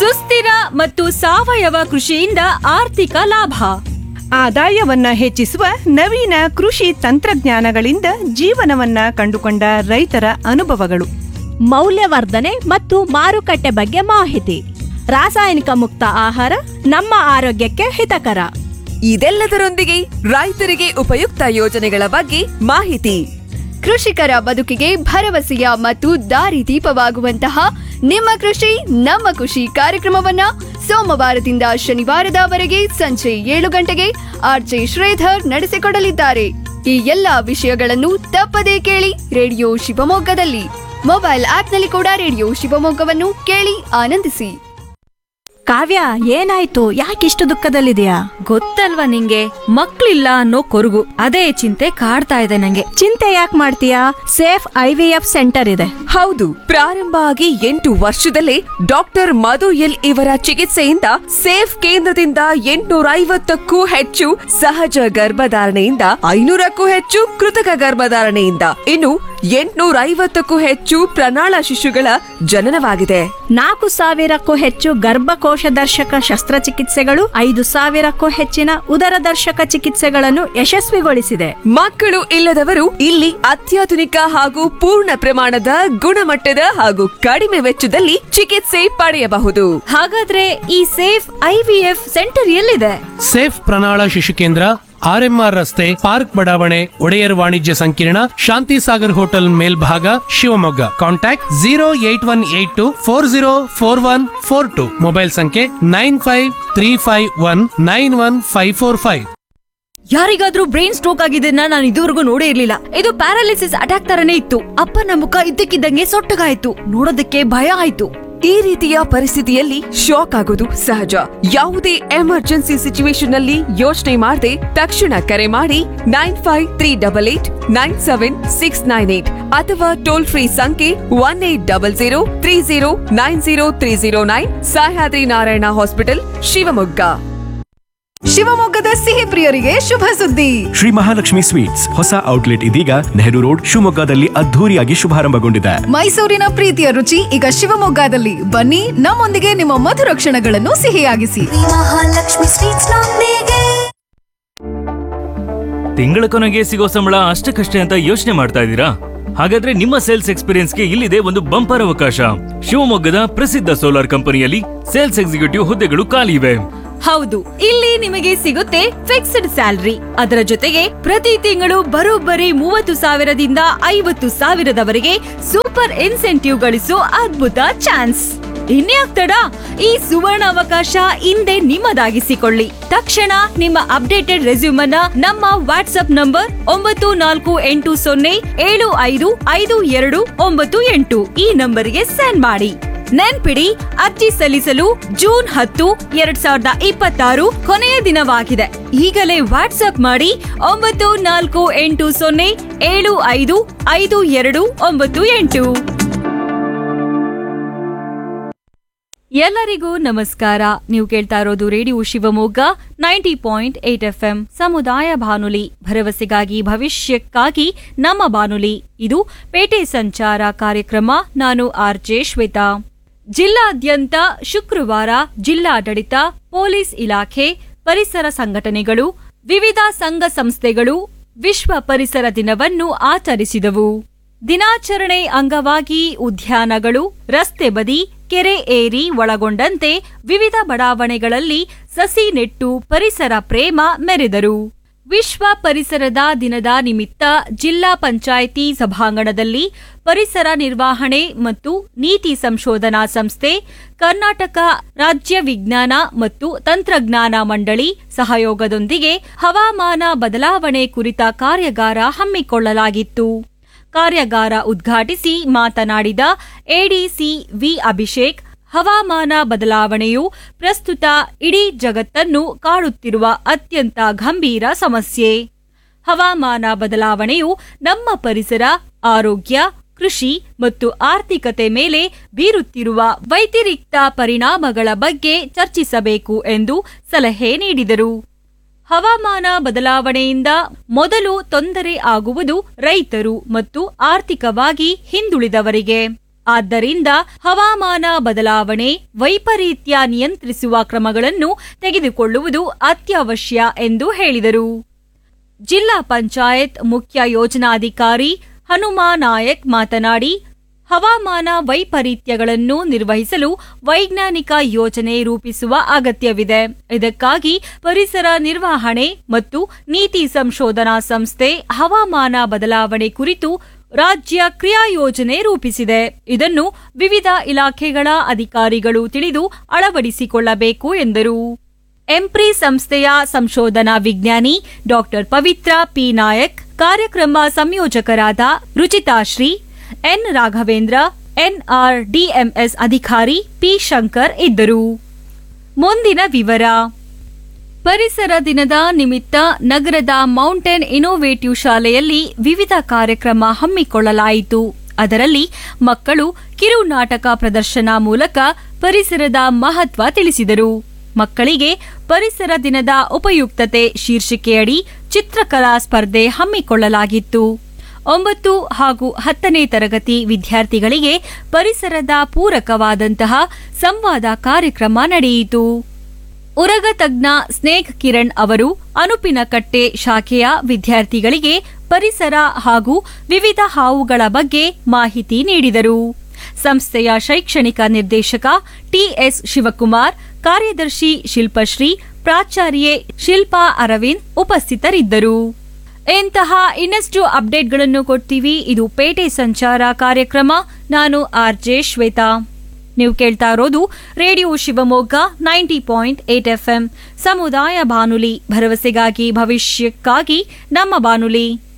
ಸುಸ್ಥಿರ ಮತ್ತು ಸಾವಯವ ಕೃಷಿಯಿಂದ ಆರ್ಥಿಕ ಲಾಭ ಆದಾಯವನ್ನ ಹೆಚ್ಚಿಸುವ ನವೀನ ಕೃಷಿ ತಂತ್ರಜ್ಞಾನಗಳಿಂದ ಜೀವನವನ್ನ ಕಂಡುಕೊಂಡ ರೈತರ ಅನುಭವಗಳು ಮೌಲ್ಯವರ್ಧನೆ ಮತ್ತು ಮಾರುಕಟ್ಟೆ ಬಗ್ಗೆ ಮಾಹಿತಿ ರಾಸಾಯನಿಕ ಮುಕ್ತ ಆಹಾರ ನಮ್ಮ ಆರೋಗ್ಯಕ್ಕೆ ಹಿತಕರ ಇದೆಲ್ಲದರೊಂದಿಗೆ ರೈತರಿಗೆ ಉಪಯುಕ್ತ ಯೋಜನೆಗಳ ಬಗ್ಗೆ ಮಾಹಿತಿ ಕೃಷಿಕರ ಬದುಕಿಗೆ ಭರವಸೆಯ ಮತ್ತು ದಾರಿದೀಪವಾಗುವಂತಹ ನಿಮ್ಮ ಕೃಷಿ ನಮ್ಮ ಖುಷಿ ಕಾರ್ಯಕ್ರಮವನ್ನ ಸೋಮವಾರದಿಂದ ಶನಿವಾರದವರೆಗೆ ಸಂಜೆ ಏಳು ಗಂಟೆಗೆ ಆರ್ಜೆ ಶ್ರೀಧರ್ ನಡೆಸಿಕೊಡಲಿದ್ದಾರೆ ಈ ಎಲ್ಲಾ ವಿಷಯಗಳನ್ನು ತಪ್ಪದೇ ಕೇಳಿ ರೇಡಿಯೋ ಶಿವಮೊಗ್ಗದಲ್ಲಿ ಮೊಬೈಲ್ ಆಪ್ನಲ್ಲಿ ಕೂಡ ರೇಡಿಯೋ ಶಿವಮೊಗ್ಗವನ್ನು ಕೇಳಿ ಆನಂದಿಸಿ ಕಾವ್ಯ ಏನಾಯ್ತು ಯಾಕಿಷ್ಟು ದುಃಖದಲ್ಲಿದೆಯಾ ಗೊತ್ತಲ್ವಾ ನಿಂಗೆ ಮಕ್ಳಿಲ್ಲ ಅನ್ನೋ ಕೊರಗು ಅದೇ ಚಿಂತೆ ಕಾಡ್ತಾ ಇದೆ ನಂಗೆ ಚಿಂತೆ ಯಾಕೆ ಮಾಡ್ತೀಯಾ Safe I V F centre ಇದೆ ಹೌದು ಪ್ರಾರಂಭ ಆಗಿ ಎಂಟು ವರ್ಷದಲ್ಲೇ ಡಾಕ್ಟರ್ ಮಧು ಎಲ್ ಇವರ ಚಿಕಿತ್ಸೆಯಿಂದ ಸೇಫ್ ಕೇಂದ್ರದಿಂದ ಎಂಟುನೂರ ಐವತ್ತಕ್ಕೂ ಹೆಚ್ಚು ಸಹಜ ಗರ್ಭಧಾರಣೆಯಿಂದ ಐನೂರಕ್ಕೂ ಹೆಚ್ಚು ಕೃತಕ ಗರ್ಭಧಾರಣೆಯಿಂದ ಇನ್ನು ಎಂಟುನೂರ ಐವತ್ತಕ್ಕೂ ಹೆಚ್ಚು ಪ್ರಣಾಳ ಶಿಶುಗಳ ಜನನವಾಗಿದೆ ನಾಲ್ಕು ಸಾವಿರಕ್ಕೂ ಹೆಚ್ಚು ಗರ್ಭಕೋಶ ದರ್ಶಕ ಶಸ್ತ್ರಚಿಕಿತ್ಸೆಗಳು ಐದು ಸಾವಿರಕ್ಕೂ ಹೆಚ್ಚಿನ ಉದರ ದರ್ಶಕ ಚಿಕಿತ್ಸೆಗಳನ್ನು ಯಶಸ್ವಿಗೊಳಿಸಿದೆ ಮಕ್ಕಳು ಇಲ್ಲದವರು ಇಲ್ಲಿ ಅತ್ಯಾಧುನಿಕ ಹಾಗೂ ಪೂರ್ಣ ಪ್ರಮಾಣದ ಗುಣಮಟ್ಟದ ಹಾಗೂ ಕಡಿಮೆ ವೆಚ್ಚದಲ್ಲಿ ಚಿಕಿತ್ಸೆ ಪಡೆಯಬಹುದು ಹಾಗಾದ್ರೆ ಈ ಸೇಫ್ ಐವಿಎಫ್ ಸೆಂಟರ್ ಎಲ್ಲಿದೆ ಸೇಫ್ ಪ್ರಣಾಳ ಶಿಶು ಕೇಂದ್ರ ಆರ್ಎಂಆರ್ ರಸ್ತೆ ಪಾರ್ಕ್ ಬಡಾವಣೆ ಒಡೆಯರ್ ವಾಣಿಜ್ಯ ಸಂಕೀರ್ಣ ಶಾಂತಿ ಸಾಗರ್ ಹೋಟೆಲ್ ಮೇಲ್ಭಾಗ Shivamogga contact zero eight one eight two four zero four one four two mobile ಸಂಖ್ಯೆ nine five three five one nine one five four five ಯಾರಿಗಾದ್ರೂ ಬ್ರೈನ್ ಸ್ಟ್ರೋಕ್ ಆಗಿದ್ದನ್ನ ನಾನು ಇದುವರೆಗೂ ನೋಡೇ ಇರ್ಲಿಲ್ಲ ಇದು ಪ್ಯಾರಾಲಿಸಿಸ್ ಅಟ್ಯಾಕ್ ತರನೇ ಇತ್ತು ಅಪ್ಪನ ಮುಖ ಇದ್ದಕ್ಕಿದ್ದಂಗೆ ಸೊಟ್ಟಗಾಯ್ತು ನೋಡೋದಕ್ಕೆ ಭಯ ಆಯ್ತು ಈ ರೀತಿಯ ಪರಿಸ್ಥಿತಿಯಲ್ಲಿ ಶಾಕ್ ಆಗೋದು ಸಹಜ ಯಾವುದೇ ಎಮರ್ಜೆನ್ಸಿ ಸಿಚುವೇಶನ್ ನಲ್ಲಿ ಯೋಚನೆ ಮಾಡದೆ ತಕ್ಷಣ ಕರೆ ಮಾಡಿ nine five three double eight nine seven six nine eight ಅಥವಾ ಟೋಲ್ ಫ್ರೀ ಸಂಖ್ಯೆ one eight double zero three zero nine zero three zero nine Sahyadri Narayana hospital Shivamogga ಶಿವಮೊಗ್ಗದ ಸಿಹಿ ಪ್ರಿಯರಿಗೆ ಶುಭ ಸುದ್ದಿ ಶ್ರೀ ಮಹಾಲಕ್ಷ್ಮಿ ಸ್ವೀಟ್ಸ್ ಹೊಸ ಔಟ್ಲೆಟ್ ಇದೀಗ ನೆಹರು ರೋಡ್ ಶಿವಮೊಗ್ಗದಲ್ಲಿ ಅದ್ಧೂರಿಯಾಗಿ ಶುಭಾರಂಭಗೊಂಡಿದೆ ಮೈಸೂರಿನ ಪ್ರೀತಿಯ ರುಚಿ ಈಗ ಶಿವಮೊಗ್ಗದಲ್ಲಿ ಬನ್ನಿ ನಮ್ಮೊಂದಿಗೆ ನಿಮ್ಮ ಮಧುರ ಕ್ಷಣಗಳನ್ನು ಸಿಹಿಯಾಗಿಸಿ ಮಹಾಲಕ್ಷ್ಮಿ ಸ್ವೀಟ್ಸ್ ನೊಂದಿಗೆ ತಿಂಗಳ ಕೊನೆಗೆ ಸಿಗೋ ಸಂಬಳ ಅಷ್ಟಕ್ಕಷ್ಟೇ ಅಂತ ಯೋಚನೆ ಮಾಡ್ತಾ ಇದ್ದೀರಾ ಹಾಗಾದ್ರೆ ನಿಮ್ಮ ಸೇಲ್ಸ್ ಎಕ್ಸ್ಪೀರಿಯನ್ಸ್ಗೆ ಇಲ್ಲಿದೆ ಒಂದು ಬಂಪರ್ ಅವಕಾಶ ಶಿವಮೊಗ್ಗದ ಪ್ರಸಿದ್ಧ ಸೋಲಾರ್ ಕಂಪನಿಯಲ್ಲಿ ಸೇಲ್ಸ್ ಎಕ್ಸಿಕ್ಯೂಟಿವ್ ಹುದ್ದೆಗಳು ಖಾಲಿ ಇವೆ ಹೌದು ಇಲ್ಲಿ ನಿಮಗೆ ಸಿಗುತ್ತೆ ಫಿಕ್ಸ್ಡ್ ಸ್ಯಾಲರಿ ಅದರ ಜೊತೆಗೆ ಪ್ರತಿ ತಿಂಗಳು ಬರೋಬ್ಬರಿ ಮೂವತ್ತು ಸಾವಿರದಿಂದ ಐವತ್ತು ಸಾವಿರದವರೆಗೆ ಸೂಪರ್ ಇನ್ಸೆಂಟಿವ್ ಗಳಿಸೋ ಅದ್ಭುತ ಚಾನ್ಸ್ ಇನ್ಯಾಕ್ ತಡ ಈ ಸುವರ್ಣ ಅವಕಾಶ ಹಿಂದೆ ನಿಮ್ಮದಾಗಿಸಿಕೊಳ್ಳಿ ತಕ್ಷಣ ನಿಮ್ಮ ಅಪ್ಡೇಟೆಡ್ ರೆಸ್ಯೂಮನ್ನ ನಮ್ಮ ವಾಟ್ಸ್ಆಪ್ ನಂಬರ್ ಒಂಬತ್ತು ನಾಲ್ಕು ಎಂಟು ಸೊನ್ನೆ ಏಳು ಐದು ಐದು ಎರಡು ಒಂಬತ್ತು ಎಂಟು ಈ ನಂಬರಿಗೆ ಸೆಂಡ್ ಮಾಡಿ ನೆನ್ಪಿಡಿ ಅರ್ಜಿ ಸಲ್ಲಿಸಲು ಜೂನ್ ಹತ್ತು ಎರಡ್ ಸಾವಿರದ ಇಪ್ಪತ್ತಾರು ಕೊನೆಯ ದಿನವಾಗಿದೆ ಈಗಲೇ ವಾಟ್ಸ್ಆಪ್ ಮಾಡಿ ಒಂಬತ್ತು ನಾಲ್ಕು ಎಂಟು ಸೊನ್ನೆ ಏಳು ಐದು ಐದು ಎರಡು ಒಂಬತ್ತು ಎಂಟು ಎಲ್ಲರಿಗೂ ನಮಸ್ಕಾರ ನೀವು ಕೇಳ್ತಾ ಇರೋದು radio Shivamogga ninety point eight F M ಸಮುದಾಯ ಬಾನುಲಿ ಭರವಸೆಗಾಗಿ ಭವಿಷ್ಯಕ್ಕಾಗಿ ನಮ್ಮ ಬಾನುಲಿ ಇದು ಪೇಟೆ ಸಂಚಾರ ಕಾರ್ಯಕ್ರಮ ನಾನು ಆರ್ಜೆ ಶ್ವೇತಾ ಜಿಲ್ಲಾದ್ಯಂತ ಶುಕ್ರವಾರ ಜಿಲ್ಲಾಡಳಿತ ಪೊಲೀಸ್ ಇಲಾಖೆ ಪರಿಸರ ಸಂಘಟನೆಗಳು ವಿವಿಧ ಸಂಘ ಸಂಸ್ಥೆಗಳು ವಿಶ್ವ ಪರಿಸರ ದಿನವನ್ನು ಆಚರಿಸಿದವು ದಿನಾಚರಣೆ ಅಂಗವಾಗಿ ಉದ್ಯಾನಗಳು ರಸ್ತೆ ಬದಿ ಕೆರೆ ಏರಿ ಒಳಗೊಂಡಂತೆ ವಿವಿಧ ಬಡಾವಣೆಗಳಲ್ಲಿ ಸಸಿ ನೆಟ್ಟು ಪರಿಸರ ಪ್ರೇಮ ಮೆರೆದರು ವಿಶ್ವ ಪರಿಸರದ ದಿನದ ನಿಮಿತ್ತ ಜಿಲ್ಲಾ ಪಂಚಾಯಿತಿ ಸಭಾಂಗಣದಲ್ಲಿ ಪರಿಸರ ನಿರ್ವಹಣೆ ಮತ್ತು ನೀತಿ ಸಂಶೋಧನಾ ಸಂಸ್ಥೆ ಕರ್ನಾಟಕ ರಾಜ್ಯ ವಿಜ್ಞಾನ ಮತ್ತು ತಂತ್ರಜ್ಞಾನ ಮಂಡಳಿ ಸಹಯೋಗದೊಂದಿಗೆ ಹವಾಮಾನ ಬದಲಾವಣೆ ಕುರಿತ ಕಾರ್ಯಾಗಾರ ಹಮ್ಮಿಕೊಳ್ಳಲಾಗಿತ್ತು ಕಾರ್ಯಾಗಾರ ಉದ್ಘಾಟಿಸಿ ಮಾತನಾಡಿದ ಎಡಿಸಿ ವಿ ಅಭಿಷೇಕ್ ಹವಾಮಾನ ಬದಲಾವಣೆಯು ಪ್ರಸ್ತುತ ಇಡೀ ಜಗತ್ತನ್ನು ಕಾಡುತ್ತಿರುವ ಅತ್ಯಂತ ಗಂಭೀರ ಸಮಸ್ಯೆ ಹವಾಮಾನ ಬದಲಾವಣೆಯು ನಮ್ಮ ಪರಿಸರ ಆರೋಗ್ಯ ಕೃಷಿ ಮತ್ತು ಆರ್ಥಿಕತೆ ಮೇಲೆ ಬೀರುತ್ತಿರುವ ವೈತಿರಿಕ್ತ ಪರಿಣಾಮಗಳ ಬಗ್ಗೆ ಚರ್ಚಿಸಬೇಕು ಎಂದು ಸಲಹೆ ನೀಡಿದರು ಹವಾಮಾನ ಬದಲಾವಣೆಯಿಂದ ಮೊದಲು ತೊಂದರೆ ಆಗುವುದು ರೈತರು ಮತ್ತು ಆರ್ಥಿಕವಾಗಿ ಹಿಂದುಳಿದವರಿಗೆ ಆದ್ದರಿಂದ ಹವಾಮಾನ ಬದಲಾವಣೆ ವೈಪರೀತ್ಯ ನಿಯಂತ್ರಿಸುವ ಕ್ರಮಗಳನ್ನು ತೆಗೆದುಕೊಳ್ಳುವುದು ಅತ್ಯವಶ್ಯ ಎಂದು ಹೇಳಿದರು ಜಿಲ್ಲಾ ಪಂಚಾಯತ್ ಮುಖ್ಯ ಯೋಜನಾಧಿಕಾರಿ ಹನುಮಾ ನಾಯಕ್ ಮಾತನಾಡಿ ಹವಾಮಾನ ವೈಪರೀತ್ಯಗಳನ್ನು ನಿರ್ವಹಿಸಲು ವೈಜ್ಞಾನಿಕ ಯೋಜನೆ ರೂಪಿಸುವ ಅಗತ್ಯವಿದೆ ಇದಕ್ಕಾಗಿ ಪರಿಸರ ನಿರ್ವಹಣೆ ಮತ್ತು ನೀತಿ ಸಂಶೋಧನಾ ಸಂಸ್ಥೆ ಹವಾಮಾನ ಬದಲಾವಣೆ ಕುರಿತು ರಾಜ್ಯ ಕ್ರಿಯಾ ಯೋಜನೆ ರೂಪಿಸಿದೆ ಇದನ್ನು ವಿವಿಧ ಇಲಾಖೆಗಳ ಅಧಿಕಾರಿಗಳು ತಿಳಿದು ಅಳವಡಿಸಿಕೊಳ್ಳಬೇಕು ಎಂದರು ಎಂಪ್ರಿ ಸಂಸ್ಥೆಯ ಸಂಶೋಧನಾ ವಿಜ್ಞಾನಿ ಡಾಕ್ಟರ್ ಪವಿತ್ರ ಪಿ ನಾಯಕ್ ಕಾರ್ಯಕ್ರಮ ಸಂಯೋಜಕರಾದ ರುಚಿತಾಶ್ರೀ ಎನ್ ರಾಘವೇಂದ್ರ ಎನ್ಆರ್ಡಿಎಂಎಸ್ ಅಧಿಕಾರಿ ಪಿ ಶಂಕರ್ ಇದ್ದರು ಮುಂದಿನ ವಿವರ ಪರಿಸರ ದಿನದ ನಿಮಿತ್ತ ನಗರದ ಮೌಂಟೇನ್ ಇನೋವೇಟಿವ್ ಶಾಲೆಯಲ್ಲಿ ವಿವಿಧ ಕಾರ್ಯಕ್ರಮ ಹಮ್ಮಿಕೊಳ್ಳಲಾಯಿತು ಅದರಲ್ಲಿ ಮಕ್ಕಳು ಕಿರು ನಾಟಕ ಪ್ರದರ್ಶನ ಮೂಲಕ ಪರಿಸರದ ಮಹತ್ವ ತಿಳಿಸಿದರು ಮಕ್ಕಳಿಗೆ ಪರಿಸರ ದಿನದ ಉಪಯುಕ್ತತೆ ಶೀರ್ಷಿಕೆಯಡಿ ಚಿತ್ರಕಲಾ ಸ್ಪರ್ಧೆ ಹಮ್ಮಿಕೊಳ್ಳಲಾಗಿತ್ತು ಒಂಬತ್ತು ಹಾಗೂ ಹತ್ತನೇ ತರಗತಿ ವಿದ್ಯಾರ್ಥಿಗಳಿಗೆ ಪರಿಸರದ ಪೂರಕವಾದಂತಹ ಸಂವಾದ ಕಾರ್ಯಕ್ರಮ ನಡೆಯಿತು ಉರಗ ತಜ್ಞ ಸ್ನೇಕ್ ಕಿರಣ್ ಅವರು ಅನುಪಿನಕಟ್ಟೆ ಶಾಖೆಯ ವಿದ್ಯಾರ್ಥಿಗಳಿಗೆ ಪರಿಸರ ಹಾಗೂ ವಿವಿಧ ಹಾವುಗಳ ಬಗ್ಗೆ ಮಾಹಿತಿ ನೀಡಿದರು ಸಂಸ್ಥೆಯ ಶೈಕ್ಷಣಿಕ ನಿರ್ದೇಶಕ ಟಿಎಸ್ ಶಿವಕುಮಾರ್ ಕಾರ್ಯದರ್ಶಿ ಶಿಲ್ಪಶ್ರೀ ಪ್ರಾಚಾರ್ಯೆ ಶಿಲ್ಪಾ ಅರವಿಂದ್ ಉಪಸ್ಥಿತರಿದ್ದರು ಇಂತಹ ಇನ್ನಷ್ಟು ಅಪ್ಡೇಟ್ಗಳನ್ನು ಕೊಡ್ತೀವಿ ಇದು ಪೇಟೆ ಸಂಚಾರ ಕಾರ್ಯಕ್ರಮ ನಾನು ಆರ್ಜೆ ಶ್ವೇತಾ ನೀವು ಕೇಳ್ತಾ ಇರೋದು radio Shivamogga ninety point eight FM ಸಮುದಾಯ ಬಾನುಲಿ ಭರವಸೆಗಾಗಿ ಭವಿಷ್ಯಕ್ಕಾಗಿ ನಮ್ಮ ಬಾನುಲಿ